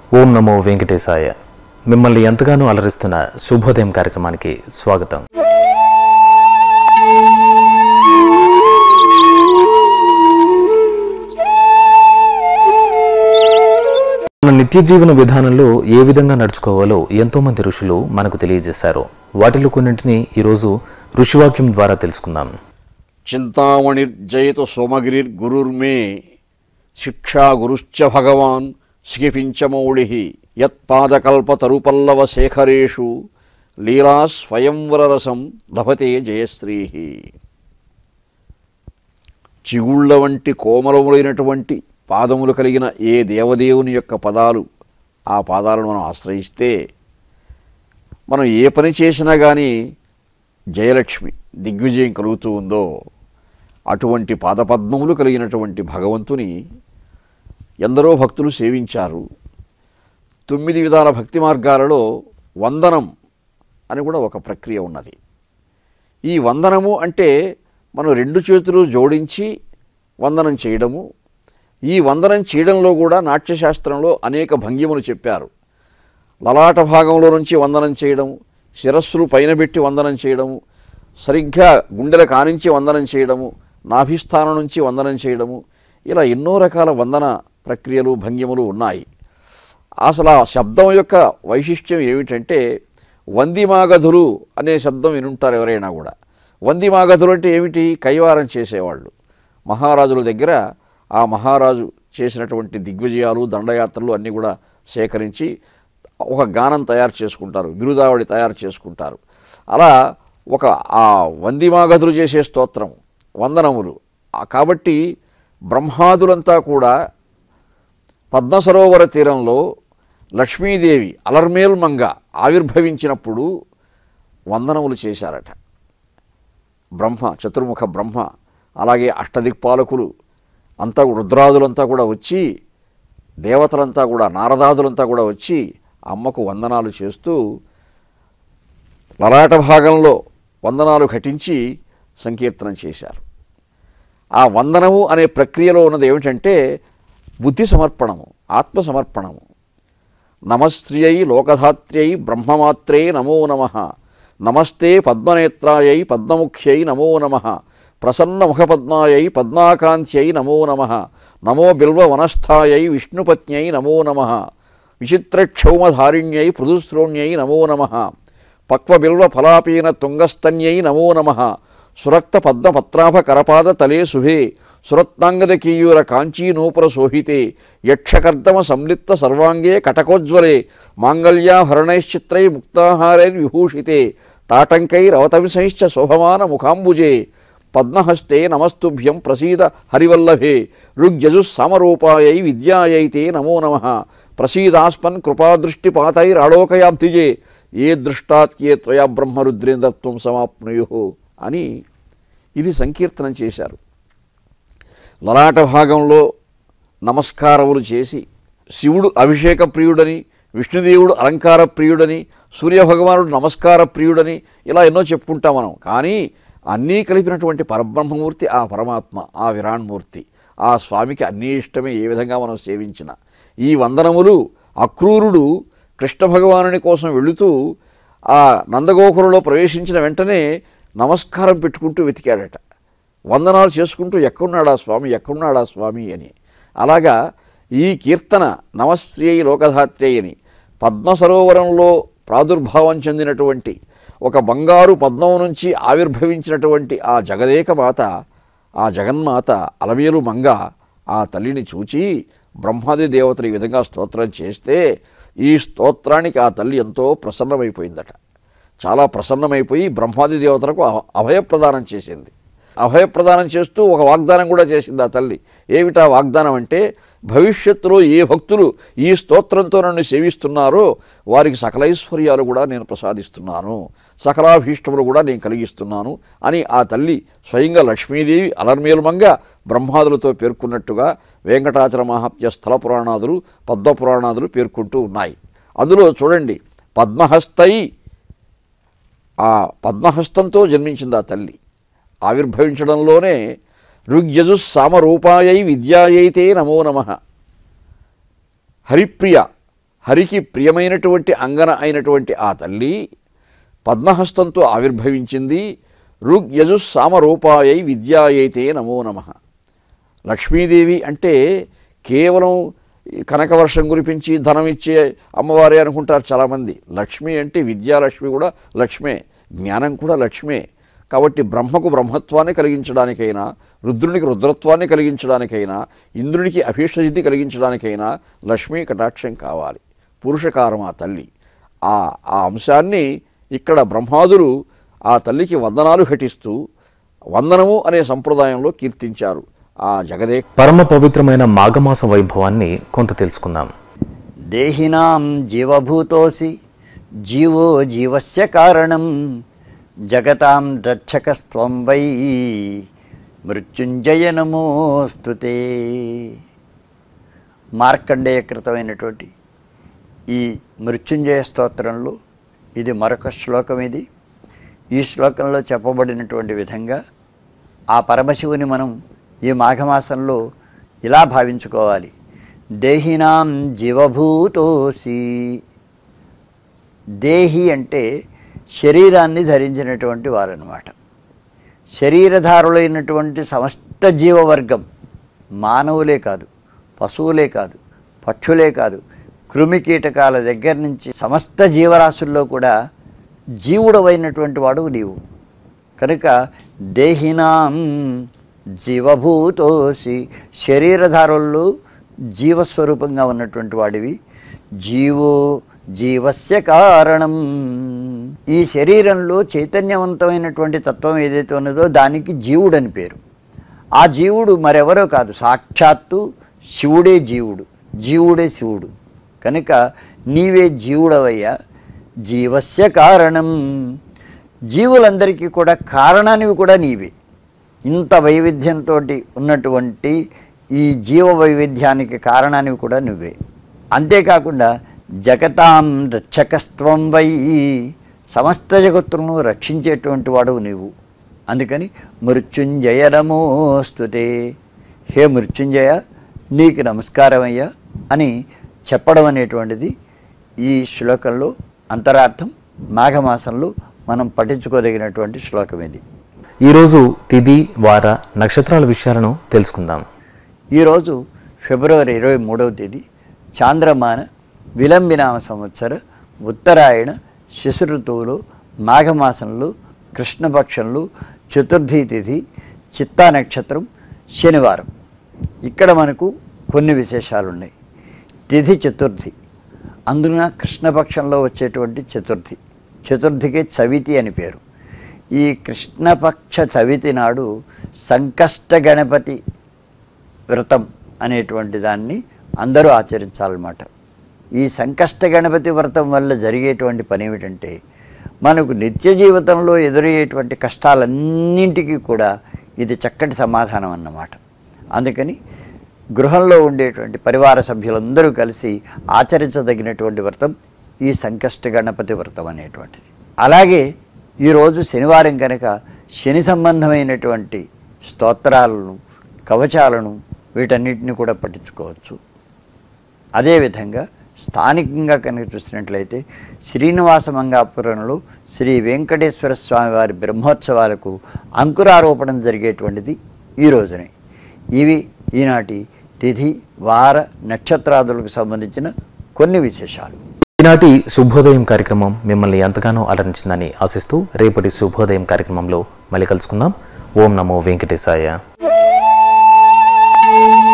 ఓం నమో వెంకటేశాయ మిమ్మల్ని ఎంతగానో అలరిస్తున్న శుభోదయం కార్యక్రమానికి స్వాగతం మన నిత్య జీవన విధానంలో ఏ విధంగా నడుచుకోవాలో ఎంతో మంది ఋషులు మనకు తెలియజేశారు వాటిలో కొన్నింటిని ఈరోజు ఋషివాక్యం ద్వారా తెలుసుకుందాం చింతామణిర్జయతు సోమగిరిర్గురుర్మే శిక్షా గురుశ్చ భగవాన్ శిఖిపించమౌళి యత్పాదకల్పతరుపల్లవ శేఖరేషు లీలా స్వయంవరరసం లభతే జయశ్రీ చిగుళ్ళ వంటి కోమలములైనటువంటి పాదములు కలిగిన ఏ దేవదేవుని యొక్క పదాలు ఆ పాదాలను మనం ఆశ్రయిస్తే మనం ఏ పని చేసినా కానీ జయలక్ష్మి దిగ్విజయం కలుగుతూ ఉందో అటువంటి పాదపద్మములు కలిగినటువంటి భగవంతుని ఎందరో భక్తులు సేవించారు తొమ్మిది విధాల భక్తి మార్గాలలో వందనం అని కూడా ఒక ప్రక్రియ ఉన్నది ఈ వందనము అంటే మనం రెండు చేతులు జోడించి వందనం చేయడము ఈ వందనం చేయడంలో కూడా నాట్యశాస్త్రంలో అనేక భంగిమలు చెప్పారు లలాట భాగంలో నుంచి వందనం చేయడం శిరస్సులు పైన పెట్టి వందనం చేయడము సరిగ్గా గుండెల కానించి వందనం చేయడము నాభిస్థానం నుంచి వందనం చేయడము ఇలా ఎన్నో రకాల వందన ప్రక్రియలు భంగిమలు ఉన్నాయి అసలు ఆ శబ్దం యొక్క వైశిష్ట్యం ఏమిటంటే వందిమాగధులు అనే శబ్దం వినుంటారు ఎవరైనా కూడా వందిమాగధులు అంటే ఏమిటి కైవారం చేసేవాళ్ళు మహారాజుల దగ్గర ఆ మహారాజు చేసినటువంటి దిగ్విజయాలు దండయాత్రలు అన్నీ కూడా సేకరించి ఒక గానం తయారు చేసుకుంటారు బిరుదావళి తయారు చేసుకుంటారు అలా ఒక ఆ వందిమాగధులు చేసే స్తోత్రం వందనములు ఆ కాబట్టి బ్రహ్మాదులంతా కూడా పద్మసరోవర తీరంలో లక్ష్మీదేవి అలర్మేల్ మంగ ఆవిర్భవించినప్పుడు వందనములు చేశారట బ్రహ్మ చతుర్ముఖ బ్రహ్మ అలాగే అష్టదిక్పాలకులు అంతా రుద్రాదులంతా కూడా వచ్చి దేవతలంతా కూడా నారదాదులంతా కూడా వచ్చి అమ్మకు వందనాలు చేస్తూ లలాట భాగంలో వందనాలు ఘటించి సంకీర్తనం చేశారు ఆ వందనము అనే ప్రక్రియలో ఉన్నది ఏమిటంటే బుద్ధి సమర్పణము ఆత్మ సమర్పణము నమస్త్రియై లోకధాత్ర్యై బ్రహ్మమాత్రే నమో నమ నమస్తే పద్మనేత్రాయై పద్మముఖ్యై నమో నమ ప్రసన్నముఖపద్మాయై పద్మాకాంత్యై నమో నమ నమో బిల్వ వనస్థాయై విష్ణుపత్న్యై నమో నమ విచిత్రక్షౌమధారిణ్యై పృథుశ్రోణ్యై నమో నమ పక్వబిల్వ ఫలాపీన తుంగస్తన్యై నమో నమ సురక్త పద్మపత్రాభ కరపాద తలే శుభే సురత్నాంగదకీయూర కాంచీనూపుర శోభితే యక్షకర్దమ సంలిప్త సర్వాంగే కటకోజ్వలే మాంగళ్యాభరణైశ్చిత్రై ముక్తాహారైర్విభూషితే తాటంకైరవతంశైశ్చ శోభమాన ముఖాంబుజే పద్మహస్తే నమస్తుభ్యం ప్రసీద హరివల్లభే ఋగ్జజుస్సమరూపాయై విద్యాయైతే నమో నమ ప్రసీదాస్మన్ కృపాదృష్టిపాతైరాళోకయాబ్ధిజే ఏ దృష్టాత్యే త్వయా బ్రహ్మరుద్రేంద్రత్వం సమాప్నుయు అని ఇది సంకీర్తనం చేశారు లలాట భాగంలో నమస్కారములు చేసి శివుడు అభిషేక ప్రియుడని విష్ణుదేవుడు అలంకార ప్రియుడని సూర్యభగవానుడు నమస్కార ప్రియుడని ఇలా ఎన్నో చెప్పుకుంటాం మనం కానీ అన్నీ కలిపినటువంటి పరబ్రహ్మమూర్తి ఆ పరమాత్మ ఆ విరాణ్మూర్తి ఆ స్వామికి అన్నీ ఇష్టమే ఏ విధంగా మనం సేవించిన ఈ వందనములు అక్రూరుడు కృష్ణ భగవానుని కోసం వెళుతూ ఆ నందగోకులంలో ప్రవేశించిన వెంటనే నమస్కారం పెట్టుకుంటూ వెతికాడట వందనాలు చేసుకుంటూ ఎక్కడున్నాడా స్వామి ఎక్కడున్నాడా స్వామి అని అలాగా ఈ కీర్తన నమశ్రీ లోకధాత్రి అని పద్మసరోవరంలో ప్రాదుర్భావం చెందినటువంటి ఒక బంగారు పద్మం నుంచి ఆవిర్భవించినటువంటి ఆ జగదేక మాత ఆ జగన్మాత అలమేలు మంగ ఆ తల్లిని చూచి బ్రహ్మాది దేవతలు ఈ విధంగా స్తోత్రం చేస్తే ఈ స్తోత్రానికి ఆ తల్లి ఎంతో ప్రసన్నమైపోయిందట చాలా ప్రసన్నమైపోయి బ్రహ్మాది దేవతలకు అభ- అభయప్రదానం చేసింది అభయప్రదానం చేస్తూ ఒక వాగ్దానం కూడా చేసింది ఆ తల్లి ఏమిటా వాగ్దానం అంటే భవిష్యత్తులో ఏ భక్తులు ఈ స్తోత్రంతో నన్ను సేవిస్తున్నారో వారికి సకలైశ్వర్యాలు కూడా నేను ప్రసాదిస్తున్నాను సకలాభీష్టములు కూడా నేను కలిగిస్తున్నాను అని ఆ తల్లి స్వయంగా లక్ష్మీదేవి అలర్మేలుమంగా బ్రహ్మాదులతో పేర్కొన్నట్టుగా వెంకటాచల మహాత్య స్థల పురాణాదులు పద్మ పురాణాదులు పేర్కొంటూ ఉన్నాయి అందులో చూడండి పద్మహస్తై ఆ పద్మహస్తంతో జన్మించింది ఆ తల్లి ఆవిర్భవించడంలోనే ఋగ్యజు సామరూపాయై విద్యాయైతే నమో నమ హరిప్రియ హరికి ప్రియమైనటువంటి అంగన అయినటువంటి ఆ తల్లి పద్మహస్తంతో ఆవిర్భవించింది ఋగ్ యజుస్ సామరూపాయై విద్యాయైతే నమో నమః లక్ష్మీదేవి అంటే కేవలం ఈ కనకవర్షం కురిపించి ధనం ఇచ్చే అమ్మవారే అనుకుంటారు చాలామంది లక్ష్మి అంటే విద్యాలక్ష్మి కూడా లక్ష్మే జ్ఞానం కూడా లక్ష్మే కాబట్టి బ్రహ్మకు బ్రహ్మత్వాన్ని కలిగించడానికైనా రుద్రునికి రుద్రత్వాన్ని కలిగించడానికైనా ఇంద్రునికి అభీష్టసిద్ధి కలిగించడానికైనా లక్ష్మీ కటాక్షం కావాలి పురుషకారం ఆ తల్లి ఆ ఆ అంశాన్ని ఇక్కడ బ్రహ్మాదులు ఆ తల్లికి వందనాలు ఘటిస్తూ వందనము అనే సంప్రదాయంలో కీర్తించారు ఆ జగదే పరమ పవిత్రమైన మాఘమాస వైభవాన్ని కొంత తెలుసుకుందాం దేహినాం జీవభూతోసి జీవో జీవస్య కారణం జగతాం రక్షకస్త్వం వై మృత్యుంజయ నమోస్తుతే మార్కండేయకృతమైనటువంటి ఈ మృత్యుంజయ స్తోత్రంలో ఇది మరొక శ్లోకం ఇది ఈ శ్లోకంలో చెప్పబడినటువంటి విధంగా ఆ పరమశివుని మనం ఈ మాఘమాసంలో ఇలా భావించుకోవాలి దేహినాం జీవభూతోసి దేహి అంటే శరీరాన్ని ధరించినటువంటి వారనమాట శరీరధారులైనటువంటి సమస్త జీవవర్గం మానవులే కాదు పశువులే కాదు పక్షులే కాదు కృమి కీటకాల దగ్గర నుంచి సమస్త జీవరాశుల్లో కూడా జీవుడవైనటువంటి వాడు నీవు కనుక దేహినాం జీవభూతోసి శరీరధారుల్లో జీవస్వరూపంగా ఉన్నటువంటి వాడివి జీవో జీవస్య కారణం ఈ శరీరంలో చైతన్యవంతమైనటువంటి తత్వం ఏదైతే ఉన్నదో దానికి జీవుడని పేరు ఆ జీవుడు మరెవరో కాదు సాక్షాత్తు శివుడే జీవుడు జీవుడే శివుడు కనుక నీవే జీవుడవయ్యా జీవస్య కారణం జీవులందరికీ కూడా కారణానివి కూడా నీవే ఇంత వైవిధ్యంతో ఉన్నటువంటి ఈ జీవ వైవిధ్యానికి కారణానివి కూడా నువ్వే అంతేకాకుండా జగతాం రక్షకస్త్వం వై సమస్త జగత్తును రక్షించేటువంటి వాడవు నీవు అందుకని మృత్యుంజయ నమోస్తుతే హే మృత్యుంజయ నీకు నమస్కారమయ్యా అని చెప్పడం అనేటువంటిది ఈ శ్లోకంలో అంతరార్థం మాఘమాసంలో మనం పఠించుకోదగినటువంటి శ్లోకం ఇది ఈరోజు తిథి వార నక్షత్రాల విషయాలను తెలుసుకుందాం ఈరోజు ఫిబ్రవరి ఇరవై మూడవ తేదీ చాంద్రమాన విలంబినామ సంవత్సర ఉత్తరాయణ శిశు ఋతువులో మాఘమాసంలో కృష్ణపక్షంలో చతుర్థి తిథి చిత్తా నక్షత్రం శనివారం ఇక్కడ మనకు కొన్ని విశేషాలు ఉన్నాయి తిథి చతుర్థి అందున కృష్ణపక్షంలో వచ్చేటువంటి చతుర్థి చతుర్థికి చవితి అని పేరు ఈ కృష్ణపక్ష చవితి నాడు సంకష్ట గణపతి వ్రతం అనేటువంటి దాన్ని అందరూ ఆచరించాలన్నమాట ఈ సంకష్ట గణపతి వ్రతం వల్ల జరిగేటువంటి పని ఏమిటంటే మనకు నిత్య జీవితంలో ఎదురయ్యేటువంటి కష్టాలన్నింటికీ కూడా ఇది చక్కటి సమాధానం అన్నమాట అందుకని గృహంలో ఉండేటువంటి పరివార సభ్యులందరూ కలిసి ఆచరించదగినటువంటి వ్రతం ఈ సంకష్ట గణపతి వ్రతం అనేటువంటిది అలాగే ఈరోజు శనివారం కనుక శని సంబంధమైనటువంటి స్తోత్రాలను కవచాలను వీటన్నిటిని కూడా పఠించుకోవచ్చు అదేవిధంగా స్థానికంగా కనుక చూసినట్లయితే శ్రీనివాస మంగాపురంలో శ్రీ వెంకటేశ్వర స్వామి వారి బ్రహ్మోత్సవాలకు అంకురారోపణం జరిగేటువంటిది ఈ రోజునే ఇవి ఈనాటి తిథి వార నక్షత్రాదులకు సంబంధించిన కొన్ని విశేషాలు ఈనాటి శుభోదయం కార్యక్రమం మిమ్మల్ని ఎంతగానో అలరించిందని ఆశిస్తూ రేపటి శుభోదయం కార్యక్రమంలో మళ్ళీ కలుసుకుందాం ఓం నమో వెంకటేశాయ